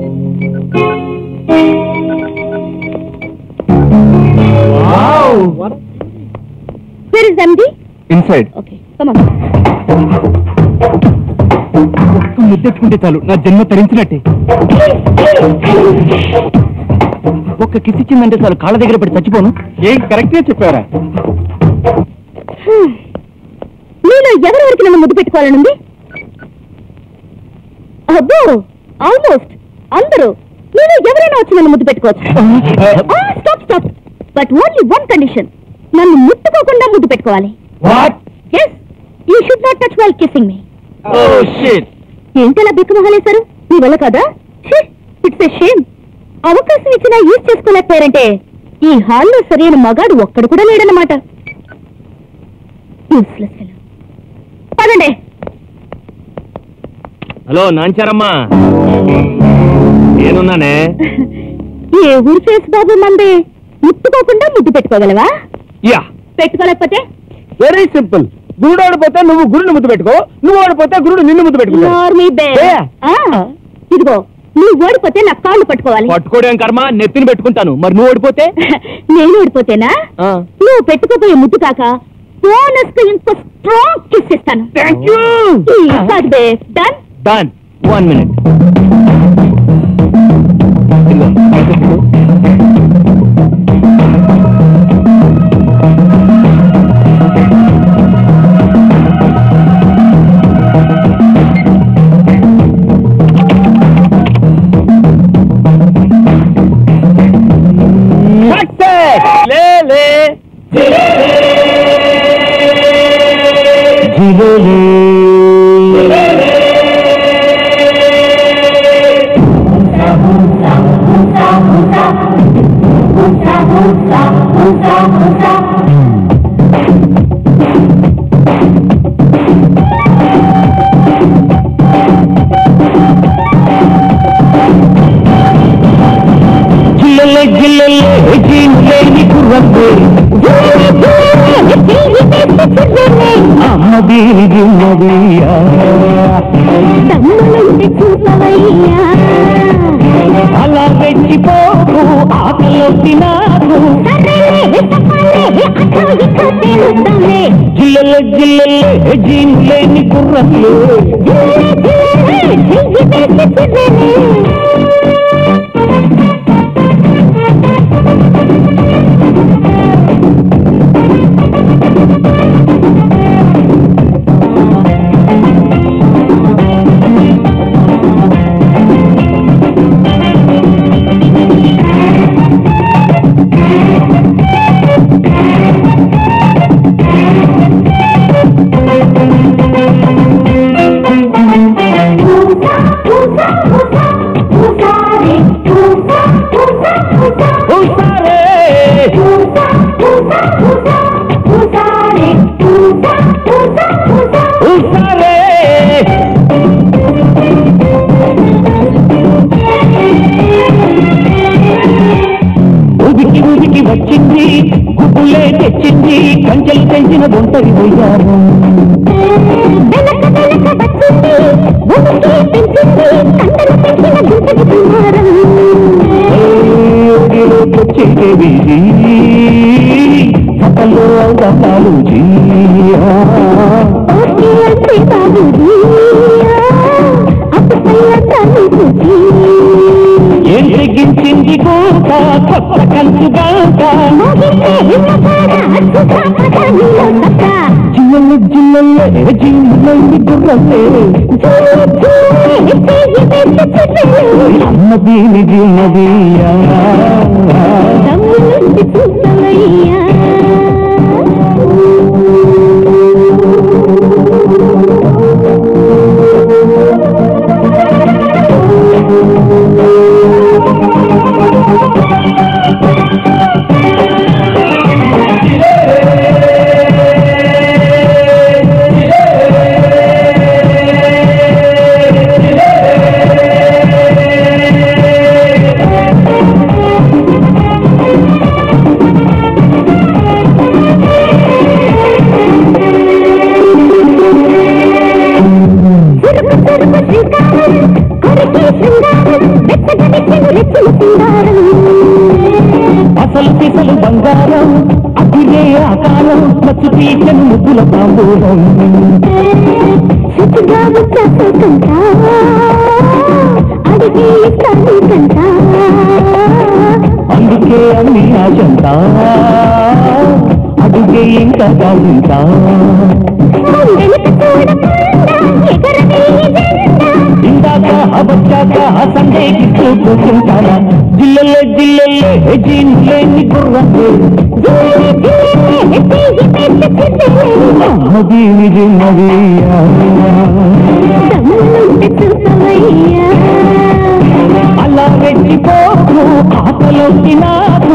Where is MD? Inside Okay, come on. ఒక్క ముద్దెట్టుకుంటే చాలు నా జన్మ తరించినట్టే ఒక్క కిస్ ఇచ్చిందంటే చాలు కాళ్ళ దగ్గర పడి చచ్చిపోను ఏం కరెక్ట్ గా చెప్పారా Hmm. మీలో ఎవరి వరకు నన్ను ముద్దు పెట్టుకోవాలనుంది అబ్బో ఆల్మోస్ట్ అందరూ మీలో ఎవరైనా వచ్చి నన్ను ముద్దు పెట్టుకోవచ్చు stop stop but only one condition నన్ను ముట్టుకోకుండా ముద్దు పెట్టుకోవాలి what as you should not touch while kissing me oh shit ఏంటలా బిక్కు మొహలేశారు మీ వల్ల కదా ఇట్స్ ఎ షేమ్ అవకాశం ఇచ్చినా యూజ్ చేసుకోలేకపోయారంటే ఈ హాల్లో సరైన మగాడు ఒక్కడు కూడా లేడన్నమాట Useless fellow. పదండి హలో నాంచారమ్మా నేనున్నానే ఏ ఊరు చేసి బాబు మంది ముట్టుకోకుండా ముద్దు పెట్టుకోగలవా యా పెట్టుకోలేకపోతే వెరీ సింపుల్ గురుడు ఓడిపోతే నువ్వు గురుని ముద్దు పెట్టుకో నువ్వు ఓడిపోతే గురుడు నిన్ను ముద్దు పెట్టుకో నార్మీ బే ఏ? ఆ, ఇదిగో నువ్వు ఓడిపోతే నా కాళ్ళు పట్టుకోవాలి పట్టుకోవడం కర్మ నెత్తిని పెట్టుకుంటాను మరి నువ్వు ఓడిపోతే నేను ఓడిపోతేనా ఆ. నువ్వు పెట్టుకోపోయే ముద్దు కాక బోనస్ కు ఇంకో స్ట్రాంగ్ కిస్ ఇస్తాను థ్యాంక్ యూ ఈ కాదు బే డన్ డన్ వన్ మినిట్ లే లే జిల్లలే జిల్లలే జీలేని కుర్రబ్బే అమ్మ దీని జిమ్మదయ్యా దమ్ములుంటే చూపవయ్యా అలా రెచ్చిపోకు ఆకలొచ్చి నాకు సరేలే చెప్పలే అటో ఇటో తేలుద్దాంలే జిల్లలే జిల్లలే జీలేని కుర్రబ్బే జిల్లే జిల్లే చెయ్యి వేసి చిర్రలే హుసారే హుసారే ఉదికి ఉదికి వచ్చింది గుబ్బులే తెచ్చింది కంచెలు పెంచిన ఒంటరి పోయారు వెనక వెనక వచ్చింది భూమికి పెంచింది కండలు పెంచిన గుంటకి బంగారం వచ్చేవి సపల్లో అవుతాలు ఓకే అంటే బాబుజీ అప్పుడల్లా తల్లి చూసి ఏం తెగించింది కోట కొత్త కంచుగాక మోగితే విన్నపాడ అద్భుత పదానిలో తప్ప జిల్లలు జిల్లలే జిల్లలు గుర్రలే అమ్మ దీని జిన్నదియా ఆ మెచ్చిన సింగారం అసలు పిసలు బంగారం అదిరే ఆకారం మచ్చు తీర్చను ముద్దుల తాంబూలం శుచిగా వచ్చాకంట అడిగి ఇస్తాను కంట అందుకే అన్ని ఆశంత అడుగే ఇంకా కాదుంటా వెనుక చూడకుండా ఎగరవే జెండా ఇందాక వచ్చాక సందేకి కూర్చుంటారా జిల్లెల్లే జిల్లెల్లే జిల్లెని గుర్రతే జిల్లె జిల్లె తీగి పెద్ద చిన్నెలే అది నిజమయ్యా దమ్ములుంటే చూసవయ్యా అలా రెచ్చిపోకు ఆకలొచ్చి నాకు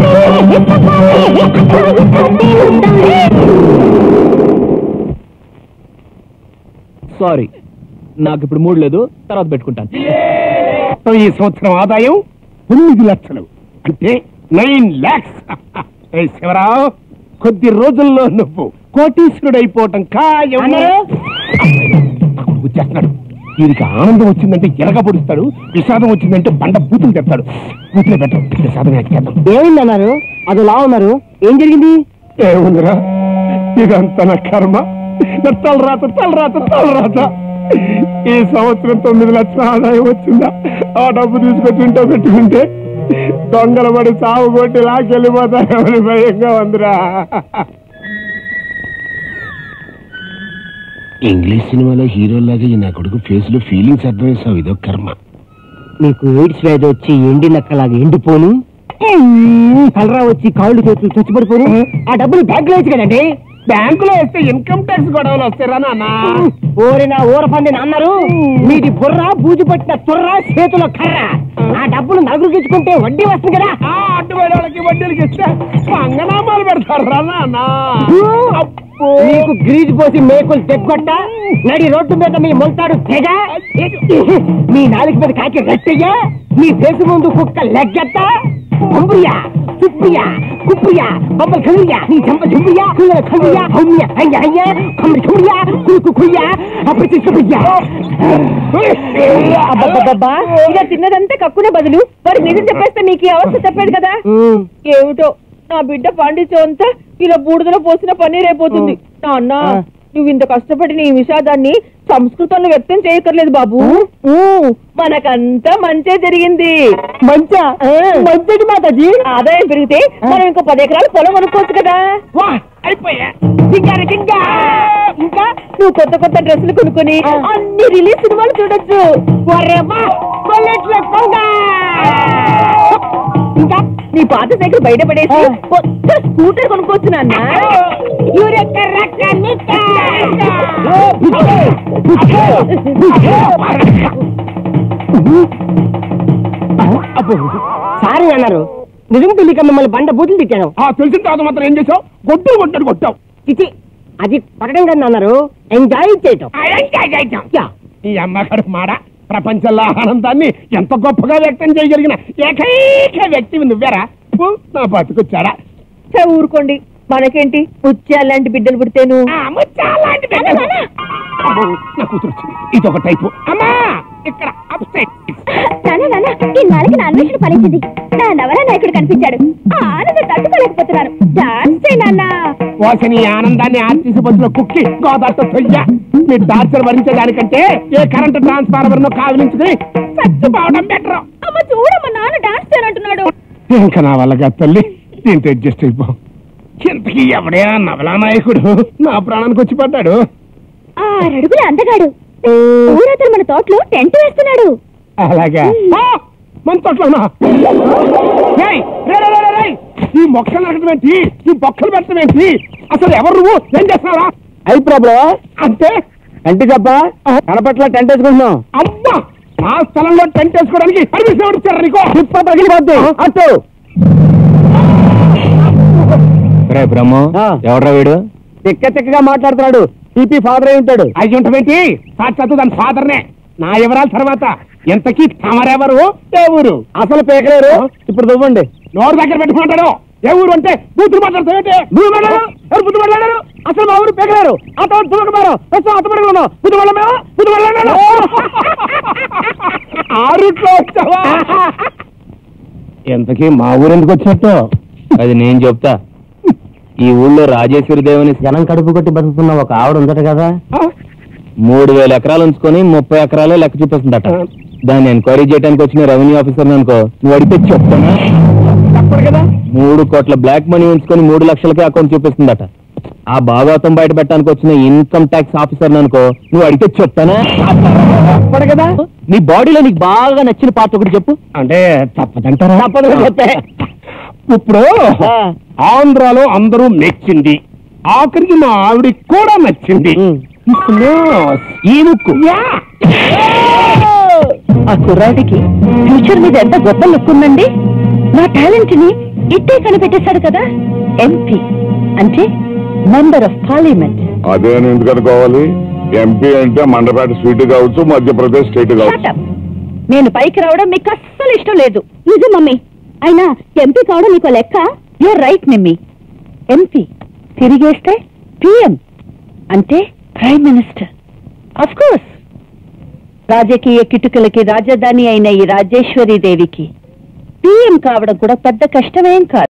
సారీ నాకు ఇప్పుడు మూడు లేదు తర్వాత పెట్టుకుంటాను ఈ సంవత్సరం ఆదాయం తొమ్మిది లక్షలు అంటే నైన్ లాక్స్ శివరావు కొద్ది రోజుల్లో నువ్వు కోటీశ్వరుడు అయిపోవటం ఖాయం వచ్చేస్తున్నాడు వీరికి ఆనందం వచ్చిందంటే ఎరగ పొడుస్తాడు విషాదం వచ్చిందంటే బండ బూతులు తెస్తాడు బూతులు పెట్టం విషాదం ఎక్కేద్దాం ఏమైందన్నారు అది లా ఉన్నారు ఏం జరిగింది ఏముందిరా ఇదంతా నా కర్మ నా తలరాత తలరాత తలరాత ఈ సంవత్సరం తొమ్మిది లక్షల ఆదాయం వచ్చిందా ఆ డబ్బు తీసుకొచ్చి ఇంట్లో పెట్టుకుంటే దొంగల పడి సాగు కొట్టి లాకెళ్ళిపోతాయని భయంగా ఉందిరా ఇంగ్లీష్ సినిమాలో హీరోలాగా ఈ నా కొడుకు ఫేస్ లో ఫీలింగ్స్ అర్థమేసావు ఇదో కర్మ నీకు ఎయిడ్స్ వ్యాధి వచ్చి ఎండి నక్కలాగా ఎండిపోను కలరా వచ్చి కాళ్ళు చేతులు చచ్చిపడిపోను ఆ డబ్బులు బ్యాంకులో వేసి కదండి బ్యాంకులో వేస్తే ఇన్కమ్ ట్యాక్స్ గొడవలు వస్తారా నాన్న ఓరిన ఊర పంది అన్నారు మీది బుర్ర బూజు పట్టిన తుర్ర చేతుల కర్ర ఆ డబ్బులు నలుగురికి ఇచ్చుకుంటే వడ్డీ వస్తుంది కదా ఆ అడ్డుపడే వాళ్ళకి వడ్డీలకి ఇస్తే పంగనామాలు పెడతారా నాన్న అబ్బో. నీకు గ్రీజ్ పోసి మేకులు తెగ్గొట్ట నడి రోడ్డు మీద మీ మొలతాడు తెగ మీ నాలుగు మీద కాకి గట్టయ్యా మీ దేశ ముందు కుక్క లెగ్గట్ట పంపురియా చుప్పియా కుప్పియా బొబ్బలు కలురియా నీ చెంప చుప్పియా కుల్లల కలురియా హౌమ్య అయ్య అయ్య కమ్మరి కురియా కురుకు కుయ్యా అప్పుడు తీసుకుపోయ్యా అబ్బబ్బబ్బా ఇలా తిన్నదంతా కక్కునే బదులు మరి నిజం చెప్పేస్తే మీకు ఈ అవస్థ చెప్పేది కదా ఏమిటో నా బిడ్డ పాండిత్యం అంతా ఇలా బూడిదలో పోసిన పన్నీర్ అయిపోతుంది నాన్న ఆ. నువ్వు ఇంత కష్టపడిన ఈ విషాదాన్ని సంస్కృతంలో వ్యక్తం చేయక్కర్లేదు బాబు ఊ, మనకంతా మంచే జరిగింది మంచా మంచటి మాతాజీ ఆదాయం పెరిగితే మనం ఇంకో పది ఎకరాలు పొలం కొనుక్కోవచ్చు కదా వా అయిపోయా చింగారు చింగా ఇంకా నువ్వు కొత్త కొత్త డ్రెస్సులు కొనుక్కొని అన్ని రిలీజ్ సినిమాలు చూడొచ్చు వరేవా కొల్లెట్ల కొంగ ఇంకా నీ పాత సైకిల్ బయట పడేసి కొత్త స్కూటర్ కొనుక్కోవచ్చు నాన్న యూరెక్క రక్క నిక్క. సారీ అన్నారు నిజం తెలియక మిమ్మల్ని బండ బూతులు తిట్టాను ఆ తెలిసిన తర్వాత మాత్రం ఏం చేసావు గొడ్డులు కొట్టాడు కొట్టావు చిచి అది కొట్టడం కదా అన్నారు ఎంజాయ్ చేయటం యా. ఈ అమ్మగారు మాడ ప్రపంచంలో ఆనందాన్ని ఎంత గొప్పగా వ్యక్తం చేయగలిగిన ఏకైక వ్యక్తి నువ్వేరా ఫు, నా బతుకొచ్చాడా ఛే, ఊరుకోండి మనకేంటి ముత్యాలాంటి బిడ్డలు పుడితేను ఆ ముత్యాలాంటి బిడ్డ. అబ్బో, నా కూతురు వచ్చింది ఇది ఒక టైపు అమ్మా ఇక్కడ upstairs. నాన్న నాన్న ఇన్నాళ్ళకి నా అన్వేషణ ఫలించింది నా నవల నాయకుడు కనిపించాడు ఆ ఆనందం తట్టుకోలేకపోతున్నాను డాన్స్ చేయి నాన్న పోసని ఈ ఆనందాన్ని ఆర్టీసీ బస్సులో కుక్కి గోదాట్లో తొయ్య మీ టార్చర్ భరించేదానికంటే ఏ కరెంట్ ట్రాన్స్ఫార్మర్ ను కావిలించుకుని చచ్చిపోవడం బెటర్ అమ్మ చూడమ్మ నాన్న డాన్స్ చేయనంటున్నాడు ఇంకా నా వల్లగా తల్లి దీంతో అడ్జస్ట్ అయిపో ఇంతకీ ఎవడే ఆ నవలా నాయకుడు నా ప్రాణానికి వచ్చి పడ్డాడు ఆరడుగుల అందగాడు ఊరతను మన తోటలో టెంట్ వేస్తున్నాడు అలాగా ఆ! మన తోటలోనా రేయ్, రేయ్, రేయ్, రేయ్, రేయ్! ఈ మొక్కలు నరకడం ఏంటి ఈ బొక్కలు పెట్టడం ఏంటి అసలు ఎవరు నువ్వు ఏం చేస్తున్నావా అయి ప్రాబ్లం అంటే అంటే చెప్ప కనపట్ల టెంట్ వేసుకుంటున్నాం అమ్మా నా స్థలంలో టెంట్ వేసుకోవడానికి పర్మిషన్ ఎవరు ఇచ్చారు నీకు తిప్ప పగిలిపోద్ది అట్టు రే బ్రహ్మం ఆ. ఎవడ్రా వీడు తిక్క తిక్కగా మాట్లాడుతున్నాడు టీపీ ఫాదర్ అయి ఉంటాడు అయి ఉంటామేంటి సాక్షాత్తు దాని ఫాదర్నే నా వివరాల తర్వాత ఎంతకీ తమరెవరు ఏ ఊరు అసలు పేకలేరు ఇప్పుడు దువ్వండి నోరు దగ్గర పెట్టుకుంటాడు ఏ ఊరు అంటే బూతులు మాట్లాడతావేంటి నువ్వు మాట్లాడు ఎవరు బుద్ధి మాట్లాడారు అసలు మా ఊరు పేకలేరు ఆ తర్వాత దువ్వకపోయారు ప్రస్తుతం అత్తపడి ఉన్నాం బుద్ధి వాళ్ళ బుద్ధి వాళ్ళ ఆ రూట్లో వచ్చావా ఎంతకీ మా ఊరు ఎందుకు వచ్చినట్టు అది నేను చెప్తా ఈ ఊళ్ళో రాజేశ్వరి దేవుని జనం కడుపు కొట్టి బతుకుతున్న ఒక ఆవిడ ఉందట కదా మూడు వేల ఎకరాలు ఉంచుకొని ముప్పై ఎకరాలే లెక్క చూపిస్తుందట దాన్ని ఎంక్వైరీ చేయడానికి వచ్చిన రెవెన్యూ ఆఫీసర్ అనుకో నువ్వు అడిగితే చెప్తానా తప్పదు కదా మూడు కోట్ల బ్లాక్ మనీ ఉంచుకొని మూడు లక్షలకే అకౌంట్ చూపిస్తుందట ఆ భాగవతం బయట పెట్టడానికి వచ్చిన ఇన్కమ్ ట్యాక్స్ ఆఫీసర్ అనుకో నువ్వు అడిగితే చెప్తానా తప్పదు కదా నీ బాడీలో నీకు బాగా నచ్చిన పార్ట్ ఒకటి చెప్పు అంటే తప్పదంటారా తప్పదు చెప్పే ఇప్పుడు ఆంధ్రాలో అందరూ మెచ్చింది ఆఖరికి మా ఆవిడికి కూడా నచ్చింది ఈ ముక్కు ఆ కుర్రాడికి ఫ్యూచర్ మీద ఎంత గొప్ప లుక్ ఉందండి నా టాలెంట్ ని ఇట్టే కనిపెట్టేశాడు కదా ఎంపీ అంటే మెంబర్ ఆఫ్ పార్లమెంట్ అదే అని ఎందుకు అనుకోవాలి ఎంపీ అంటే మండపేట స్వీట్ కావచ్చు మధ్యప్రదేశ్ స్టేట్ కావచ్చు నేను పైకి రావడం మీకు అస్సలు ఇష్టం లేదు నిజం మమ్మీ అయినా ఎంపీ కావడం నీకు లెక్క యూర్ రైట్ నిమ్మి ఎంపీ తిరిగేస్తే పిఎం అంటే ప్రైమ్ మినిస్టర్ అఫ్ కోర్స్ రాజకీయ కిటుకులకి రాజధాని అయిన ఈ రాజేశ్వరి దేవికి పిఎం కావడం కూడా పెద్ద కష్టమేం కాదు